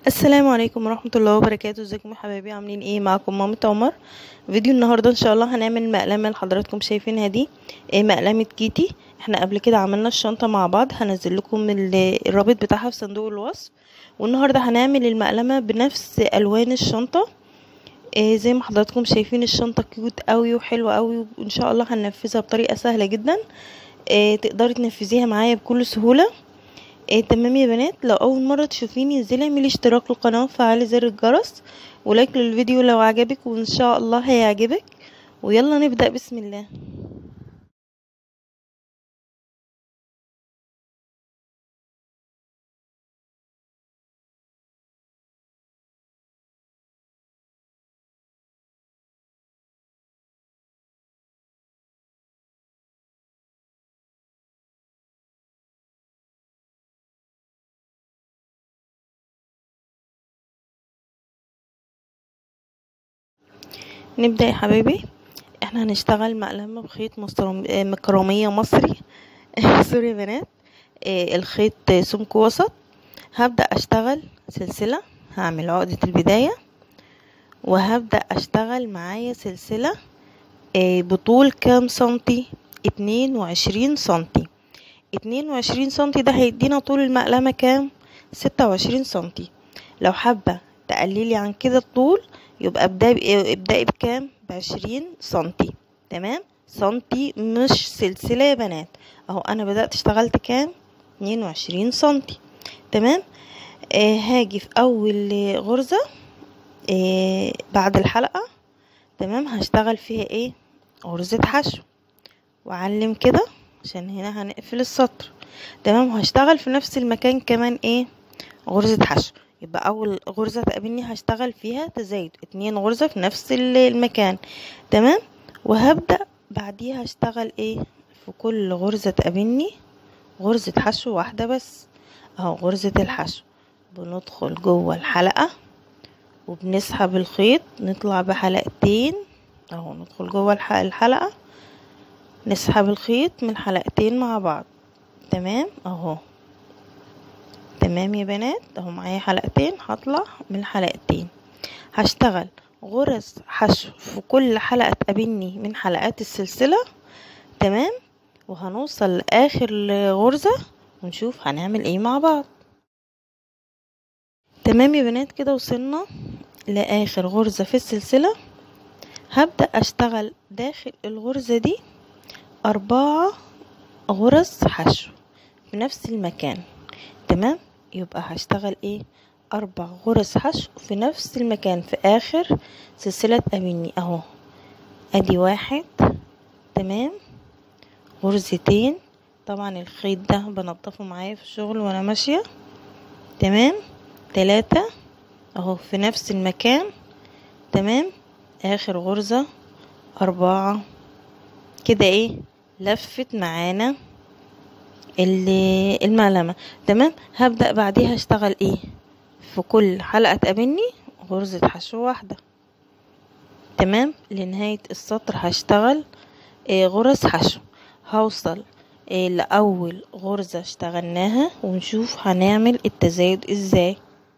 السلام عليكم ورحمة الله وبركاته ازيكم يا حبايبي عاملين ايه معاكم مامة عمر فيديو النهاردة ان شاء الله هنعمل مقلمة اللي حضراتكم شايفينها دي ايه مقلمة كيتي احنا قبل كده عملنا الشنطة مع بعض هنزل لكم ال- الرابط بتاعها في صندوق الوصف والنهاردة هنعمل المقلمة بنفس الوان الشنطة إيه زي ما حضراتكم شايفين الشنطة كيوت قوي وحلوة قوي وان شاء الله هننفذها بطريقة سهلة جدا إيه تقدري تنفذيها معايا بكل سهولة إيه تمام يا بنات لو اول مره تشوفيني انزلي اعملي اشتراك للقناه وفعلي زر الجرس ولايك للفيديو لو عجبك وان شاء الله هيعجبك ويلا نبدا بسم الله نبدا يا حبايبي احنا هنشتغل مقلمه بخيط مسترم... آه، مكرميه مصري سوري يا بنات آه، الخيط سمك وسط هبدا اشتغل سلسله هعمل عقده البدايه وهبدا اشتغل معايا سلسله آه، بطول كام سنتي اتنين وعشرين سنتي اتنين وعشرين سنتي ده هيدينا طول المقلمه كام ستة وعشرين سنتي لو حابه تقللي عن كده الطول يبقى ابدأي ابدأي بكام بعشرين سنتي تمام سنتي مش سلسلة يا بنات اهو انا بدأت اشتغلت كام اتنين وعشرين سنتي تمام آه هاجي في اول غرزة آه بعد الحلقة تمام هشتغل فيها ايه غرزة حشو واعلم كده عشان هنا هنقفل السطر تمام وهشتغل في نفس المكان كمان ايه غرزة حشو يبقى اول غرزة تقابلني هشتغل فيها تزايد اتنين غرزة في نفس المكان تمام وهبدأ بعديها هشتغل ايه في كل غرزة تقابلني غرزة حشو واحدة بس اهو غرزة الحشو بندخل جوه الحلقة وبنسحب الخيط نطلع بحلقتين اهو ندخل جوه الحلقة نسحب الخيط من حلقتين مع بعض تمام اهو تمام يا بنات اهو معايا حلقتين هطلع من حلقتين هشتغل غرز حشو في كل حلقة تقابلني من حلقات السلسلة تمام وهنوصل لاخر غرزة ونشوف هنعمل ايه مع بعض تمام يا بنات كده وصلنا لاخر غرزة في السلسلة هبدأ اشتغل داخل الغرزة دي اربعة غرز حشو في نفس المكان تمام يبقى هشتغل ايه اربع غرز حشو في نفس المكان في اخر سلسلة تقابلني اهو ادي واحد تمام غرزتين طبعا الخيط ده بنضفه معايا في الشغل وانا ماشية تمام تلاتة اهو في نفس المكان تمام اخر غرزة اربعة كده ايه لفت معانا المعلمة تمام هبدأ بعديها اشتغل ايه في كل حلقة تقابلني غرزة حشو واحدة تمام لنهاية السطر هشتغل إيه غرز حشو هوصل إيه لأول غرزة اشتغلناها ونشوف هنعمل التزايد ازاي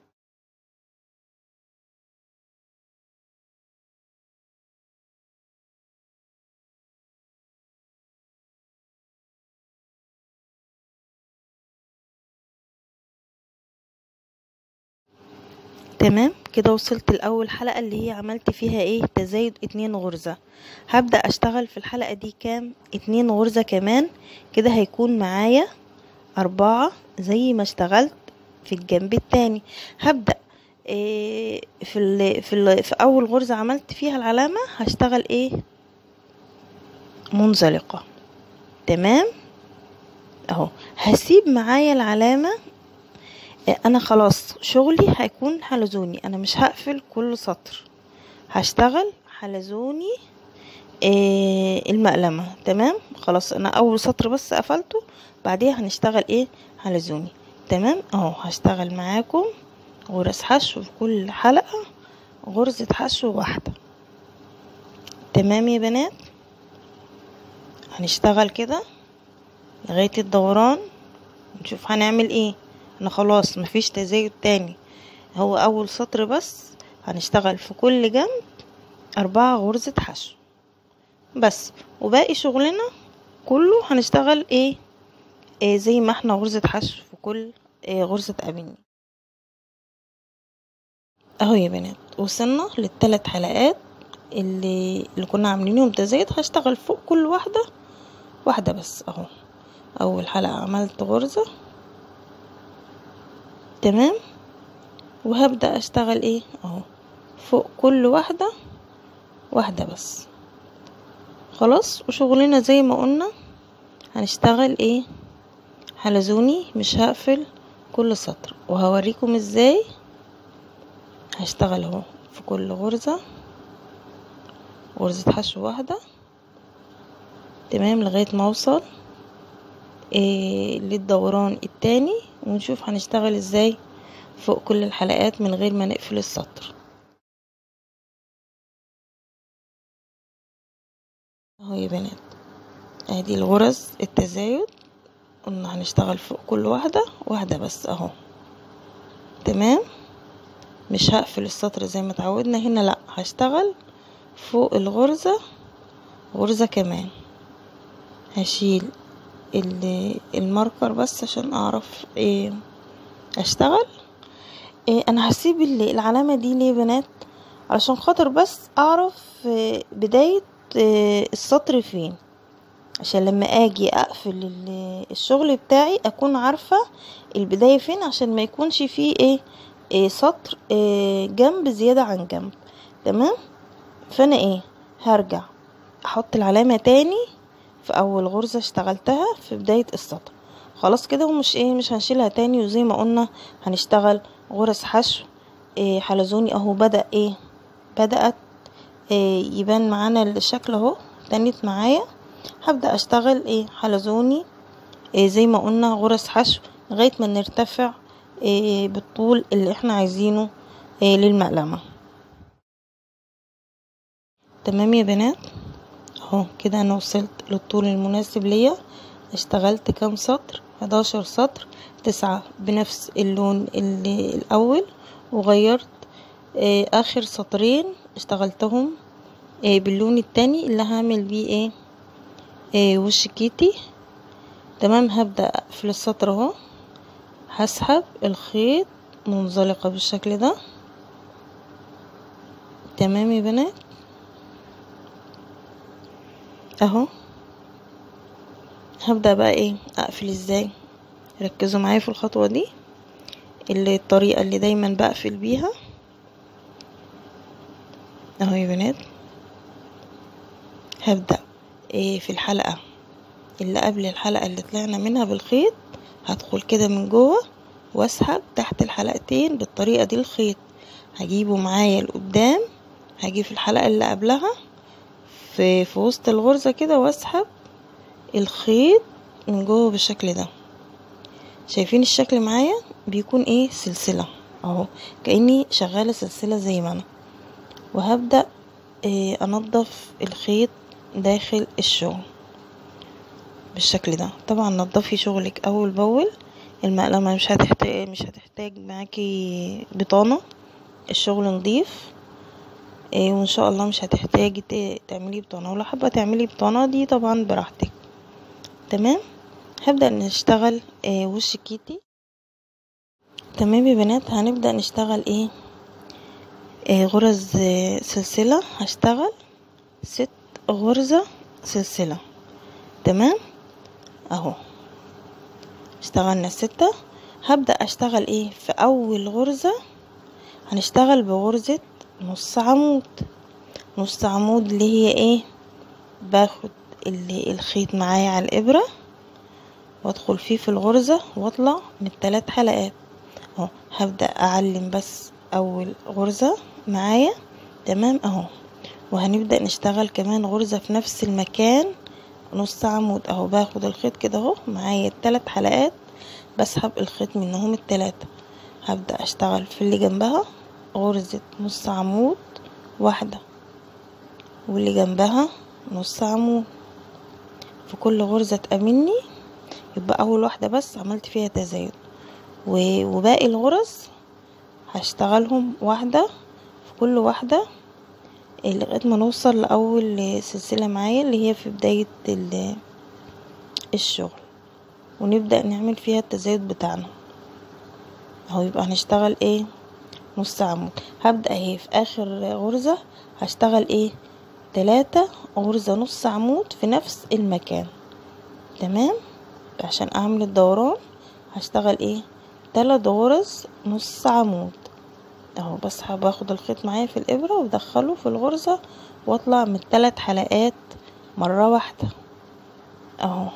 تمام كده وصلت لاول حلقة اللي هي عملت فيها ايه تزايد اتنين غرزة هبدأ اشتغل في الحلقة دي كام اتنين غرزة كمان كده هيكون معايا اربعة زي ما اشتغلت في الجنب التاني هبدأ إيه في ال في ال في اول غرزة عملت فيها العلامة هشتغل ايه منزلقة تمام اهو هسيب معايا العلامة انا خلاص شغلي هيكون حلزوني انا مش هقفل كل سطر هشتغل حلزوني إيه المقلمة تمام خلاص انا اول سطر بس قفلته بعديها هنشتغل ايه حلزوني تمام اهو هشتغل معاكم غرز حشو في كل حلقة غرزة حشو واحدة تمام يا بنات هنشتغل كده لغاية الدوران نشوف هنعمل ايه انا خلاص مفيش تزايد تاني هو اول سطر بس هنشتغل في كل جنب أربعة غرزة حشو بس وباقي شغلنا كله هنشتغل ايه, إيه زي ما احنا غرزة حشو في كل إيه غرزة أبني اهو يا بنات وصلنا للثلاث حلقات اللي, اللي كنا عاملينهم تزايد هشتغل فوق كل واحدة واحدة بس اهو اول حلقة عملت غرزة تمام وهبدأ اشتغل ايه اهو فوق كل واحدة واحدة بس خلاص وشغلنا زي ما قلنا هنشتغل ايه حلزوني مش هقفل كل سطر وهوريكم ازاي هشتغل اهو في كل غرزة غرزة حشو واحدة تمام لغاية ما اوصل إيه للدوران التاني ونشوف هنشتغل ازاي فوق كل الحلقات من غير ما نقفل السطر اهو يا بنات ادي الغرز التزايد قلنا هنشتغل فوق كل واحدة واحدة بس اهو تمام مش هقفل السطر زي ما اتعودنا هنا لا هشتغل فوق الغرزة غرزة كمان هشيل الماركر بس عشان اعرف ايه اشتغل إيه انا هسيب العلامة دي ليه بنات علشان خاطر بس اعرف بداية السطر فين عشان لما اجي اقفل الشغل بتاعي اكون عارفة البداية فين عشان ما يكونش فيه ايه, إيه سطر إيه جنب زيادة عن جنب تمام فانا ايه هرجع احط العلامة تاني في اول غرزة اشتغلتها في بداية السطر خلاص كده ومش ايه مش هنشيلها تاني وزي ما قلنا هنشتغل غرز حشو إيه حلزوني اهو بدأ ايه بدأت إيه يبان معانا الشكل اهو تنت معايا هبدأ اشتغل ايه حلزوني إيه زي ما قلنا غرز حشو لغاية ما نرتفع إيه بالطول اللي احنا عايزينه إيه للمقلمة تمام يا بنات اهو كده انا وصلت للطول المناسب ليا اشتغلت كام سطر 11 سطر تسعة بنفس اللون اللي الاول وغيرت إيه اخر سطرين اشتغلتهم إيه باللون التاني اللي هعمل بيه ايه, إيه وش كيتي تمام هبدأ اقفل السطر اهو هسحب الخيط منزلقة بالشكل ده تمام يا بنات اهو هبدأ بقى ايه اقفل ازاي ركزوا معايا في الخطوة دي اللي الطريقة اللي دايما بقفل بيها اهو يا بنات هبدأ ايه في الحلقة اللي قبل الحلقة اللي طلعنا منها بالخيط هدخل كده من جوه واسحب تحت الحلقتين بالطريقة دي الخيط هجيبه معايا لقدام هجي في الحلقة اللي قبلها في, في وسط الغرزة كده واسحب الخيط من جوه بالشكل ده شايفين الشكل معايا بيكون ايه سلسلة اهو كأني شغالة سلسلة زي ما انا وهبدأ إيه انضف الخيط داخل الشغل بالشكل ده طبعا نضفي شغلك اول باول المقلمة مش هتحتاج مش هتحتاج معاكي بطانة الشغل نضيف إيه وان شاء الله مش هتحتاجي تعملي بطانة ولو حابة تعملي بطانة دي طبعا براحتك تمام هبدأ نشتغل إيه وش كيتي تمام يا بنات هنبدأ نشتغل ايه, إيه غرز إيه سلسلة هشتغل ست غرزة سلسلة تمام اهو اشتغلنا ستة هبدأ اشتغل ايه في اول غرزة هنشتغل بغرزة نص عمود نص عمود اللي هي ايه باخد اللي الخيط معايا على الابرة وادخل فيه في الغرزة واطلع من التلات حلقات اهو هبدأ اعلم بس اول غرزة معايا تمام اهو وهنبدأ نشتغل كمان غرزة في نفس المكان نص عمود اهو باخد الخيط كده اهو معايا التلات حلقات بسحب الخيط منهم التلاتة هبدأ اشتغل في اللي جنبها غرزة نص عمود واحدة واللي جنبها نص عمود في كل غرزة تقابلني يبقى اول واحدة بس عملت فيها تزايد وباقي الغرز هشتغلهم واحدة في كل واحدة لغاية ما نوصل لأول سلسلة معايا اللي هي في بداية الشغل ونبدأ نعمل فيها التزايد بتاعنا اهو يبقى هنشتغل ايه نص عمود هبدأ اهي في اخر غرزة هشتغل ايه تلاتة غرزة نص عمود في نفس المكان تمام عشان اعمل الدوران هشتغل ايه تلات غرز نص عمود اهو بس باخد الخيط معايا في الابرة وادخله في الغرزة واطلع من التلات حلقات مرة واحدة اهو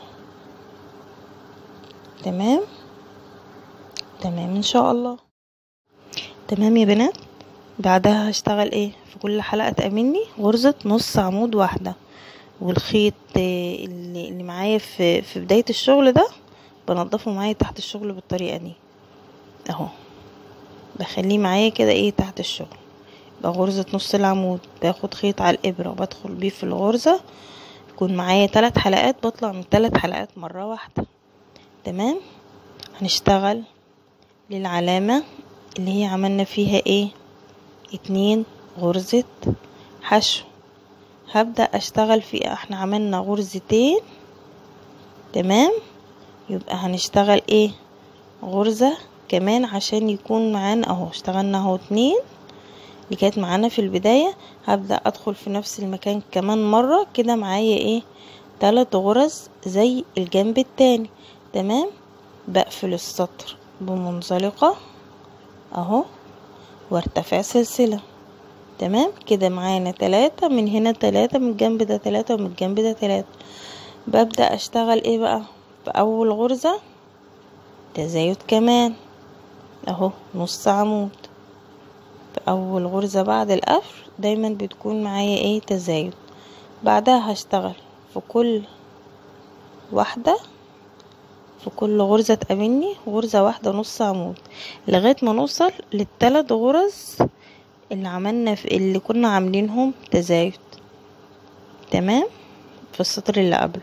تمام تمام ان شاء الله تمام يا بنات بعدها هشتغل ايه في كل حلقة تقابلني غرزة نص عمود واحدة والخيط اللي, اللي معايا في, في بداية الشغل ده بنضفه معايا تحت الشغل بالطريقة دي اهو بخليه معايا كده ايه تحت الشغل يبقى غرزة نص العمود باخد خيط على الابرة وبدخل بيه في الغرزة يكون معايا تلات حلقات بطلع من تلات حلقات مرة واحدة تمام هنشتغل للعلامة اللي هي عملنا فيها ايه اتنين غرزة حشو هبدأ اشتغل في احنا عملنا غرزتين تمام يبقى هنشتغل ايه غرزة كمان عشان يكون معانا اهو اشتغلنا اهو اتنين اللي كانت معانا في البداية هبدأ ادخل في نفس المكان كمان مرة كده معايا ايه تلات غرز زي الجنب التاني تمام بقفل السطر بمنزلقة اهو وارتفع سلسلة تمام كده معانا تلاتة من هنا تلاتة من الجنب ده تلاتة ومن الجنب ده تلاتة ببدأ اشتغل ايه بقى في اول غرزة تزايد كمان اهو نص عمود في اول غرزة بعد القفل دايما بتكون معايا ايه تزايد بعدها هشتغل في كل واحدة في كل غرزة تقابلني غرزة واحدة نص عمود لغاية ما نوصل للتلات غرز اللي عملنا في اللي كنا عاملينهم تزايد تمام في السطر اللي قبله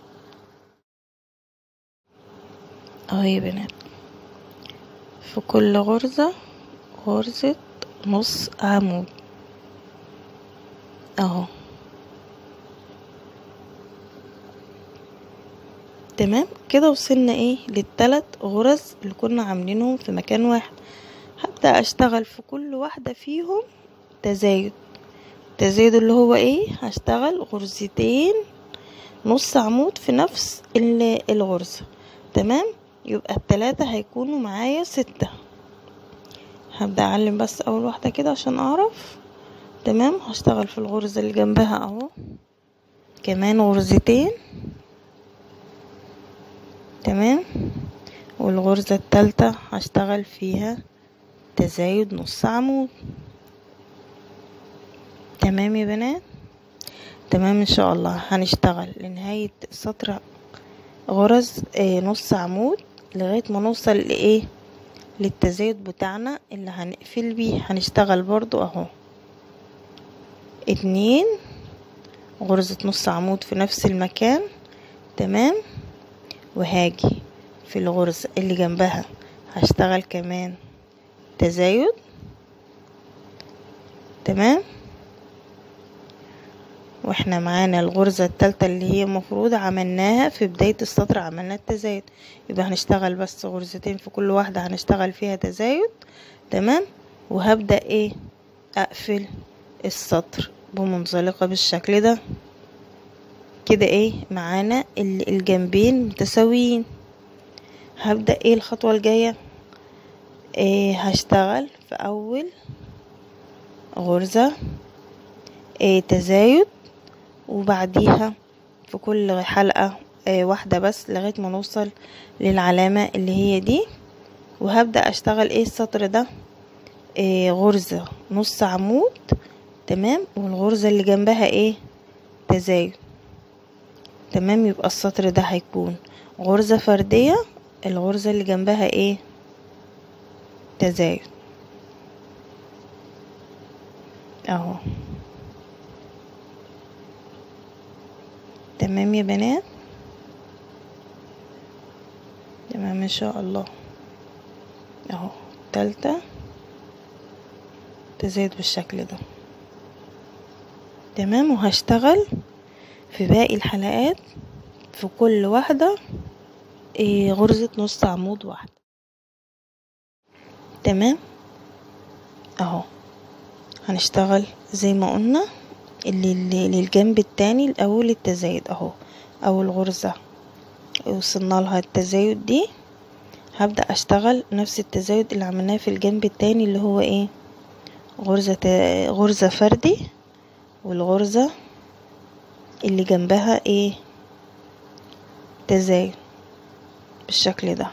اهو يا بنات في كل غرزة غرزة نص عمود اهو تمام كده وصلنا ايه للتلات غرز اللي كنا عاملينهم في مكان واحد هبدأ اشتغل في كل واحدة فيهم تزايد التزايد اللي هو ايه هشتغل غرزتين نص عمود في نفس الغرزة تمام يبقى التلاتة هيكونوا معايا ستة هبدأ اعلم بس اول واحدة كده عشان اعرف تمام هشتغل في الغرزة اللي جنبها اهو كمان غرزتين تمام والغرزة التالتة هشتغل فيها تزايد نص عمود تمام يا بنات تمام ان شاء الله هنشتغل لنهاية سطر غرز اه نص عمود لغاية ما نوصل لايه للتزايد بتاعنا اللي هنقفل بيه هنشتغل برضو اهو اتنين غرزة نص عمود في نفس المكان تمام وهاجي في الغرزة اللي جنبها هشتغل كمان تزايد تمام واحنا معانا الغرزة التالتة اللي هي مفروض عملناها في بداية السطر عملنا التزايد يبقى هنشتغل بس غرزتين في كل واحدة هنشتغل فيها تزايد تمام وهبدأ ايه اقفل السطر بمنزلقة بالشكل ده كده ايه معانا الجنبين متساويين هبدأ ايه الخطوة الجاية إيه هشتغل في اول غرزة إيه تزايد وبعديها في كل حلقة إيه واحدة بس لغاية ما نوصل للعلامة اللي هي دي وهبدأ اشتغل ايه السطر ده إيه غرزة نص عمود تمام والغرزة اللي جنبها ايه تزايد تمام يبقى السطر ده هيكون غرزة فردية الغرزة اللي جنبها ايه تزايد اهو تمام يا بنات تمام ان شاء الله اهو تالتة تزايد بالشكل ده تمام وهشتغل في باقي الحلقات في كل واحدة إيه غرزة نص عمود واحدة تمام اهو هنشتغل زي ما قلنا اللي للجنب التاني الاول التزايد اهو اول غرزة وصلنا لها التزايد دي هبدأ اشتغل نفس التزايد اللي عملناه في الجنب التاني اللي هو ايه غرزة غرزة فردي والغرزة اللي جنبها ايه تزايد بالشكل ده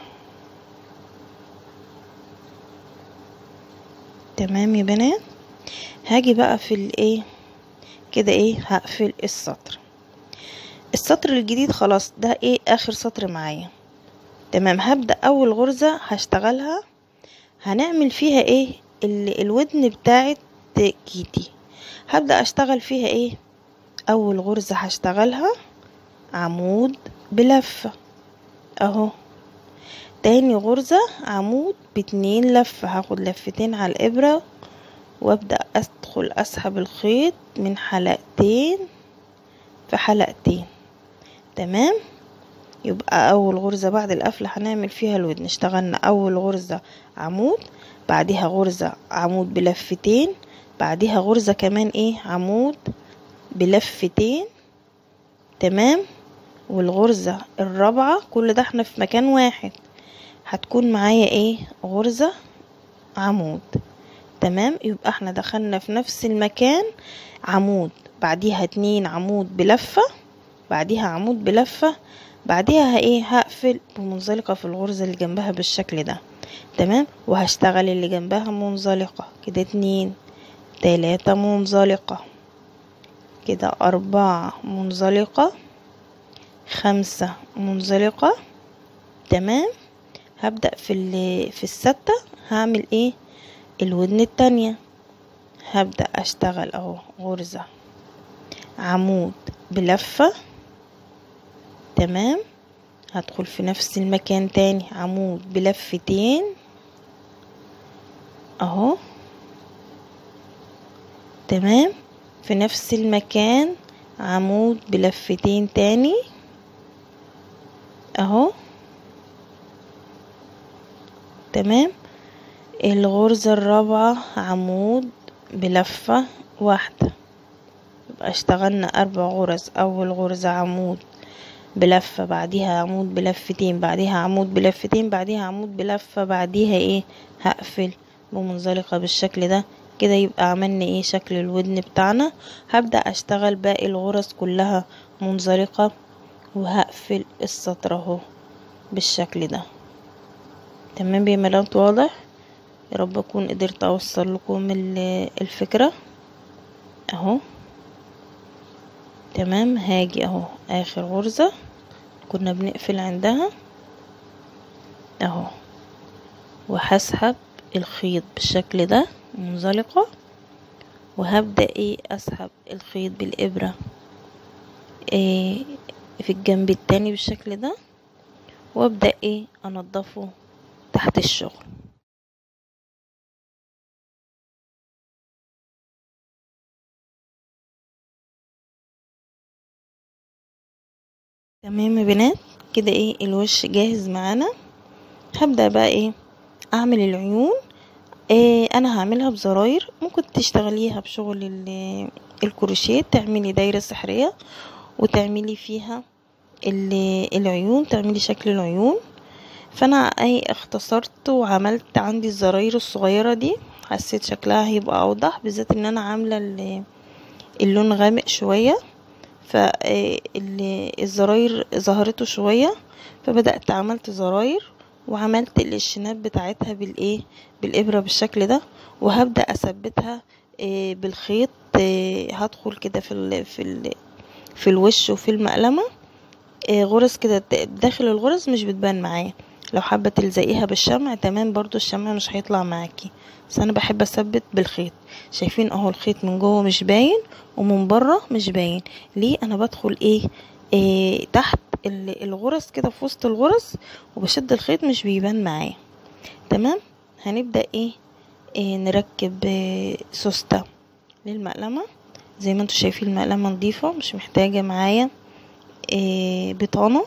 تمام يا بنات هاجي بقى في الايه كده ايه هقفل السطر السطر الجديد خلاص ده ايه اخر سطر معايا تمام هبدأ اول غرزة هشتغلها هنعمل فيها ايه الودن بتاعت كيتي هبدأ اشتغل فيها ايه اول غرزة هشتغلها عمود بلفة اهو تاني غرزة عمود باتنين لفة هاخد لفتين على الابرة وابدأ ادخل اسحب الخيط من حلقتين في حلقتين تمام يبقى اول غرزة بعد القفلة هنعمل فيها الودن اشتغلنا اول غرزة عمود بعدها غرزة عمود بلفتين بعدها غرزة كمان ايه عمود بلفتين تمام والغرزة الرابعة كل ده احنا في مكان واحد هتكون معايا ايه غرزة عمود تمام يبقى احنا دخلنا في نفس المكان عمود بعديها اتنين عمود بلفة بعديها عمود بلفة بعديها ايه هقفل بمنزلقة في الغرزة اللي جنبها بالشكل ده تمام وهشتغل اللي جنبها منزلقة كده اتنين تلاتة منزلقة كده أربعة منزلقة خمسة منزلقة تمام هبدأ في في الستة هعمل ايه الودن التانية هبدأ اشتغل اهو غرزة عمود بلفة تمام هدخل في نفس المكان تاني عمود بلفتين اهو تمام في نفس المكان عمود بلفتين تاني اهو تمام الغرزة الرابعة عمود بلفة واحدة يبقى اشتغلنا اربع غرز اول غرزة عمود بلفة بعديها عمود بلفتين بعديها عمود بلفتين بعديها عمود بلفة بعديها ايه هقفل بمنزلقة بالشكل ده كده يبقى عملنا ايه شكل الودن بتاعنا هبدأ اشتغل باقي الغرز كلها منزلقة وهقفل السطر اهو بالشكل ده تمام يا بنات واضح يا رب اكون قدرت اوصل لكم الفكرة اهو تمام هاجي اهو اخر غرزة كنا بنقفل عندها اهو وهسحب الخيط بالشكل ده منزلقة وهبدأ ايه اسحب الخيط بالابرة إيه في الجنب التاني بالشكل ده وابدأ ايه انضفه تحت الشغل تمام يا بنات كده ايه الوش جاهز معانا هبدأ بقى ايه اعمل العيون إيه انا هعملها بزراير ممكن تشتغليها بشغل الكروشيه تعملي دايرة سحرية وتعملي فيها العيون تعملي شكل العيون فانا اي اختصرت وعملت عندي الزراير الصغيرة دي حسيت شكلها هيبقى اوضح بالذات ان انا عاملة اللون غامق شوية فالزراير ظهرته شوية فبدأت عملت زراير وعملت الشناب بتاعتها بالايه بالابرة بالشكل ده وهبدأ اثبتها بالخيط هدخل كده في ال في ال في الوش وفي المقلمة غرز كده داخل الغرز مش بتبان معايا لو حابة تلزقيها بالشمع تمام برضو الشمع مش هيطلع معاكي بس انا بحب اثبت بالخيط شايفين اهو الخيط من جوه مش باين ومن بره مش باين ليه انا بدخل ايه, إيه تحت الغرز كده في وسط الغرز وبشد الخيط مش بيبان معايا تمام هنبدا ايه, إيه نركب إيه سوستة للمقلمة زي ما انتوا شايفين المقلمة نضيفة مش محتاجة معايا إيه بطانة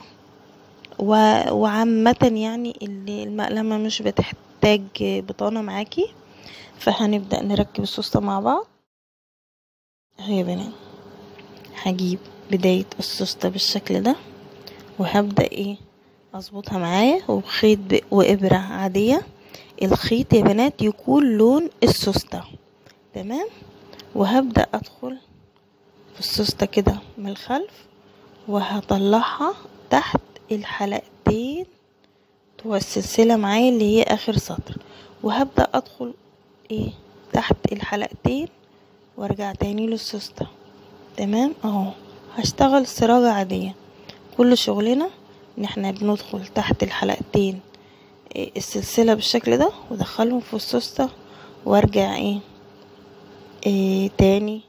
و- وعامة يعني اللي المقلمة مش بتحتاج بطانة معاكي فهنبدأ نركب السوستة مع بعض اهو يا بنات هجيب بداية السوستة بالشكل ده وهبدأ ايه اظبطها معايا وخيط ب- وابرة عادية الخيط يا بنات يكون لون السوستة تمام وهبدأ ادخل في السوستة كده من الخلف وهطلعها تحت الحلقتين بتوع السلسلة معايا اللي هي اخر سطر وهبدأ ادخل ايه تحت الحلقتين وارجع تاني للسوستة تمام اهو هشتغل سراجة عادية كل شغلنا ان احنا بندخل تحت الحلقتين إيه السلسلة بالشكل ده وادخلهم في السوستة وارجع ايه, إيه تاني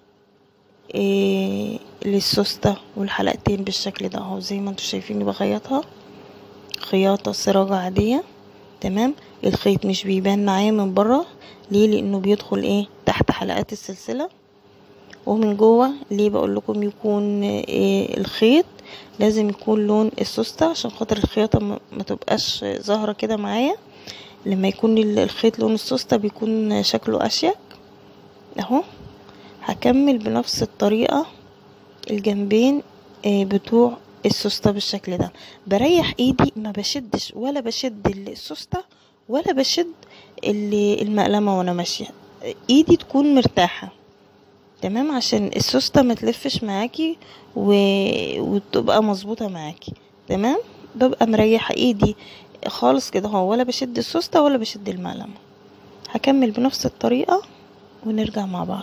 إيه للسوستة والحلقتين بالشكل ده اهو زي ما انتوا شايفيني بخيطها خياطة سراجة عادية تمام الخيط مش بيبان معايا من بره ليه لانه بيدخل ايه تحت حلقات السلسلة ومن جوه ليه بقول لكم يكون إيه الخيط لازم يكون لون السوستة عشان خاطر الخياطة ما ما تبقاش ظاهرة كده معايا لما يكون ال- الخيط لون السوستة بيكون شكله اشيك اهو هكمل بنفس الطريقة الجنبين آه، بتوع السوستة بالشكل ده بريح ايدي ما بشدش ولا بشد السوستة ولا بشد ال- المقلمة وانا ماشية ايدي تكون مرتاحة تمام عشان السوستة ما تلفش معاكي و... وتبقى مظبوطة معاكي تمام ببقى مريحة ايدي خالص كده اهو ولا بشد السوستة ولا بشد المقلمة هكمل بنفس الطريقة ونرجع مع بعض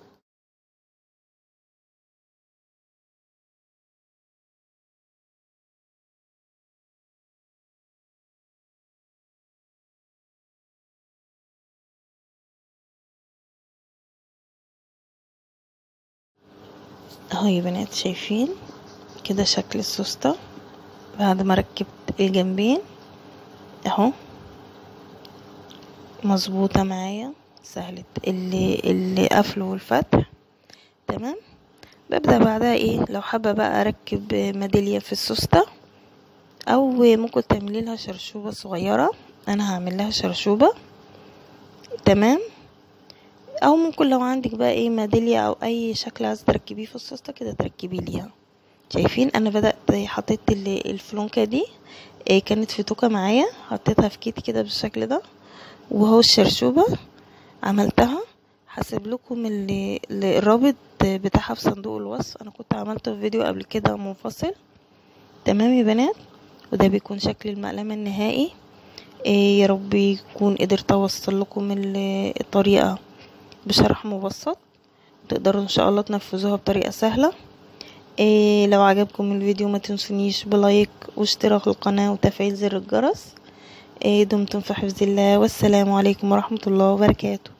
اهو يا بنات شايفين كده شكل السوستة بعد ما ركبت الجنبين اهو مظبوطة معايا سهلة اللي اللي قفله والفتح تمام ببدأ بعدها ايه لو حابة بقى اركب ميدالية في السوستة او ممكن تعملي لها شرشوبة صغيرة انا هعمل لها شرشوبة تمام او ممكن لو عندك بقى ايه ميدالية او اي شكل عايزة تركبيه في السوستة كده تركبي ليها شايفين انا بدأت حطيت ال- الفلونكة دي إيه كانت في توكة معايا حطيتها في كيتي كده بالشكل ده وهو الشرشوبة عملتها هسيب لكم ال- ال- الرابط بتاعها في صندوق الوصف انا كنت عملته في فيديو قبل كده منفصل تمام يا بنات وده بيكون شكل المقلمة النهائي إيه يا رب يكون قدرت اوصل لكم ال- الطريقة بشرح مبسط تقدروا ان شاء الله تنفذوها بطريقة سهلة إيه لو عجبكم الفيديو ما تنسونيش بلايك واشتراك القناة وتفعيل زر الجرس إيه دمتم في حفظ الله والسلام عليكم ورحمة الله وبركاته